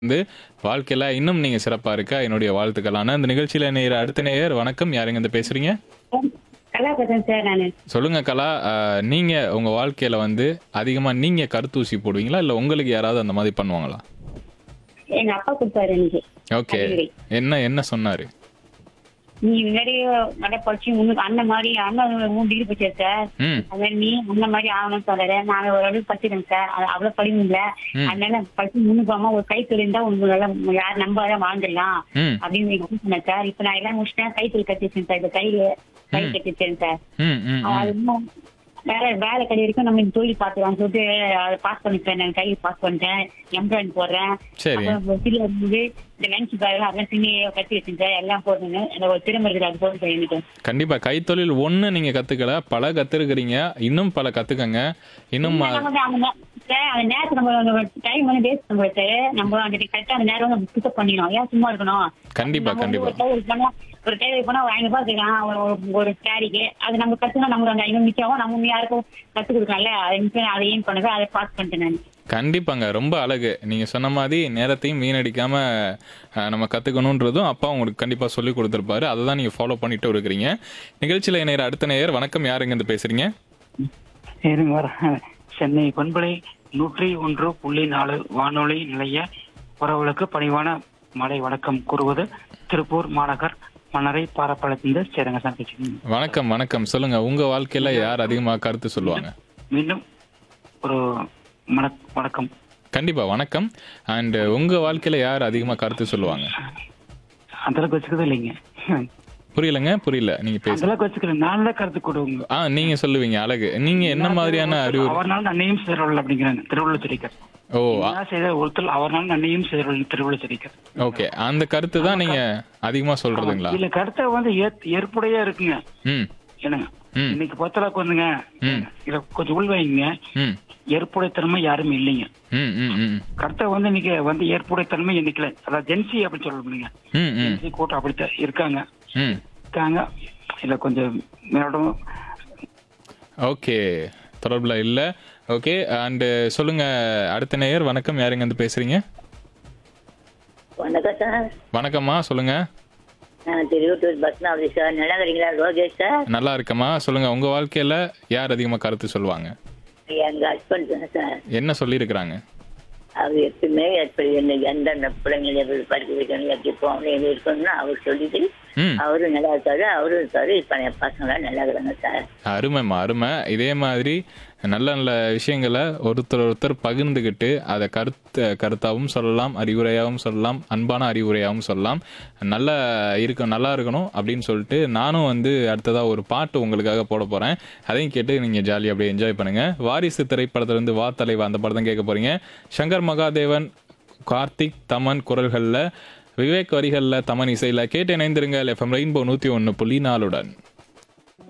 வந்து வாழ்க்கையில இன்னும் நீங்க சிறப்பா இருக்க என்னுடைய வாழ்த்துக்கள். ஆனா இந்த நிகழ்ச்சியில நேயர் அடுத்த நேயர் வணக்கம். யாருங்க இருந்து பேசுறீங்க? கலா பேசுறேன் சார் நானு சொல்லுங்க கலா. அ, நீங்க உங்க வாழ்க்கையில வந்து அதிகமா நீங்க கருத்தூசி போடுவீங்களா? இல்ல உங்களுக்கு யாராவது அந்த மாதிரி பண்ணுவாங்களா? எங்க அப்பா கொடுத்தாரு எனக்கு ஓகே. அறிவுரை. என்ன என்ன சொன்னாரு? நீ முன்னாடி நல்லா படிச்சு உனக்கு அண்ணன் மாதிரி அண்ணன் மூணு டிகிரி படிச்சாரு சார் ம். அது மாதிரி நீ அண்ணன் மாதிரி ஆகணும்னு சொல்றாரு நான் ஒரு அளவுக்கு படிச்சிருக்கேன் சார் அது அவ்வளவு படிக்க இல்ல ம். அதனால படிச்சு முன்னுக்கு போகாம ஒரு கை தொழில் உங்களுக்கு நல்லா யார் நம்பாத வாழ்ந்துடலாம் ம். அப்படின்னு எங்க அப்பா சொன்னேன் சார் இப்ப நான் எல்லாம் முடிச்சிட்டேன் கை தொழில் கட்டி வச்சேன் சார் இப்ப கை கை ம். கட்டி வச்சேன் சார் ம், ம், ம். அது இன்னும் வேற வேலை கடை வரைக்கும் நம்ம இந்த தொழில் பாத்துக்கலாம் சொல்லிட்டு அதை பாஸ் பண்ணிட்டேன் நான் கை பாஸ் பண்ணிட்டேன் எம்ப்ராய்டு போடுறேன் சரி. அப்புறம் சில இருந்து இந்த லஞ்ச் பேக் அதெல்லாம் துணி கட்டி வச்சிருந்தேன் எல்லாம் போடுங்க எனக்கு ஒரு திறமை இருக்குது அது போட்டு எனக்கு கண்டிப்பா கைத்தொழில் ஒண்ணு நீங்க கத்துக்கல பல கத்துருக்கிறீங்க இன்னும் பல கத்துக்கங்க இன்னும் நம்ம வந்து அந்த நே- சார், அந்த நேரத்தை நம்ம டைம் வந்து வேஸ்ட் பண்ணுறது நம்ம அந்த கரெக்டா அந்த நேரம் வந்து பிக்கப் பண்ணிடணும் ஏன் சும்மா இருக்கணும் கண்டிப்பா, நம்ம வந்து கண்டிப்பா. ஒரு டேலர் போனா ஒரு டேலர் போனா ஒரு ஐநூறு ரூபாய் கேட்கலாம் ஒரு ஒரு- ஒரு சாரிக்கு அது நம்ம கத்துனா நமக்கு அந்த ஐநூறு மிச்சம் நம்ம இன்னும் யாருக்கும் கத்து கொடுக்கலாம்ல அது நிச்சயம் அதை ஏன் பண்ணுது அதை பாஸ் பண்ணிட்டேன் நான் கண்டிப்பாங்க ரொம்ப அழகு நீங்க சொன்ன மாதிரி நேரத்தையும் வீணடிக்காம அஹ், நம்ம கத்துக்கணுன்றதும் அப்பா உங்களுக்கு கண்டிப்பா சொல்லி கொடுத்துருப்பாரு அதை தான் நீங்க ஃபாலோ பண்ணிட்டு இருக்கிறீங்க நிகழ்ச்சியில இணையர் அடுத்த நேயர் வணக்கம் யாருங்க இருந்து பேசுறீங்க இருங்க வரேன். சென்னை பண்பலை நூற்றி ஒன்று புள்ளி நாலு வானொலி நிலைய உறவுகளுக்கு பணிவான மலை வணக்கம் கூறுவது திருப்பூர் மாநகர் மன்னரை பாரப்பழத்திலிருந்து சேரங்கசாமி பேசுகிறேன் வணக்கம் வணக்கம் சொல்லுங்க உங்க வாழ்க்கையில யார் அதிகமா கருத்து சொல்லுவாங்க மீண்டும் ஒரு மன வணக்கம் கண்டிப்பா வணக்கம் அண்ட் உங்க வாழ்க்கையில யார் அதிகமா கருத்து சொல்லுவாங்க அந்த அளவுக்கு வச்சுக்கிறது இல்லைங்க புரியலங்க புரியல நீங்க அந்த பேச அளவுக்கு வச்சுக்கிறேன் நான் தான் கருத்து கொடுங்க ஆ நீங்க சொல்லுவீங்க அழகு நீங்க என்ன மாதிரியான அறிவு அவர்னால நன்னையும் சேரவில்லை அப்படிங்கிறாங்க திருவள்ளுவரிக்கர் ஓ என்ன செய்த ஒருத்தர் அவர்னால நன்னையும் சேரவில்லை திருவள்ளுவரிக்கர் ஓகே அந்த கருத்து தான் நீங்க அதிகமா சொல்றதுங்களா இதுல கருத்தை வந்து ஏத்- ஏற்புடையா இருக்குங்க ம் என்னங்க ம். இன்னைக்கு பொறுத்தளவுக்கு வந்துங்க ம். இத கொஞ்சம் உள்வைங்க ம் ஏற்புடைத்தன்மை யாரும் இல்லைங்க ம் ம் ம் கருத்தை வந்து இன்னைக்கு வந்து ஏற்புடைத்தன்மை இன்னைக்கு அதாவது ஜென்சி அப்படின்னு சொல்ல முடியுங்க ம் ம் ஜென்சி கூட்டம் அப்படித்தான் இருக்காங்க ம் இருக்காங்க இல்ல கொஞ்சம் மேடம் ஓகே தொடர்புல இல்ல ஓகே அண்ட் சொல்லுங்க அடுத்த நேயர் வணக்கம் யாருங்க இருந்து பேசுறீங்க வணக்கம் சார் வணக்கம்மா சொல்லுங்க நான் திருவட்டூர் பத்மாவதி சார் நல்லா இருக்கிறீங்களா லோகேஷ் சார் நல்லா இருக்கம்மா சொல்லுங்க உங்க வாழ்க்கையில யார் அதிகமா கருத்து சொல்லுவாங்க எங்க ஹஸ்பண்ட் தான் சார் என்ன சொல்லியிருக்கிறாங்க அவர் எப்பயுமே எப்படி என்ன எந்தெந்த பிள்ளைங்களை எப்படி படிக்க வைக்கணும் எப்படி போகணும் எது இருக்கணும்னு அவர் சொல்லிட்டு ம் அவரும் நல்லா இருக்காரு அவரும் இருக்காரு இப்போ என் பசங்களாம் நல்லா இருக்கிறாங்க சார் அருமைம்மா அருமை இதே மாதிரி நல்ல நல்ல விஷயங்களை ஒருத்தர் ஒருத்தர் பகிர்ந்துக்கிட்டு அதை கருத்து கருத்தாகவும் சொல்லலாம் அறிவுரையாகவும் சொல்லலாம் அன்பான அறிவுரையாகவும் சொல்லலாம் நல்லா இருக்க நல்லா இருக்கணும் அப்படின்னு சொல்லிட்டு நானும் வந்து அடுத்ததாக ஒரு பாட்டு உங்களுக்காக போட போகிறேன் அதையும் கேட்டு நீங்கள் ஜாலியாக அப்படியே என்ஜாய் பண்ணுங்கள் வாரிசு திரைப்படத்திலிருந்து வா தலைவா அந்த படம் தான் கேட்க போகிறீங்க சங்கர் மகாதேவன் கார்த்திக் தமன் குரல்களில் விவேக் வரிகளில் தமன் இசையில் கேட்டு இணைந்திருங்கள் எஃப்எம் ரெயின்போ நூற்றி ஒன்று புள்ளி நாலுடன்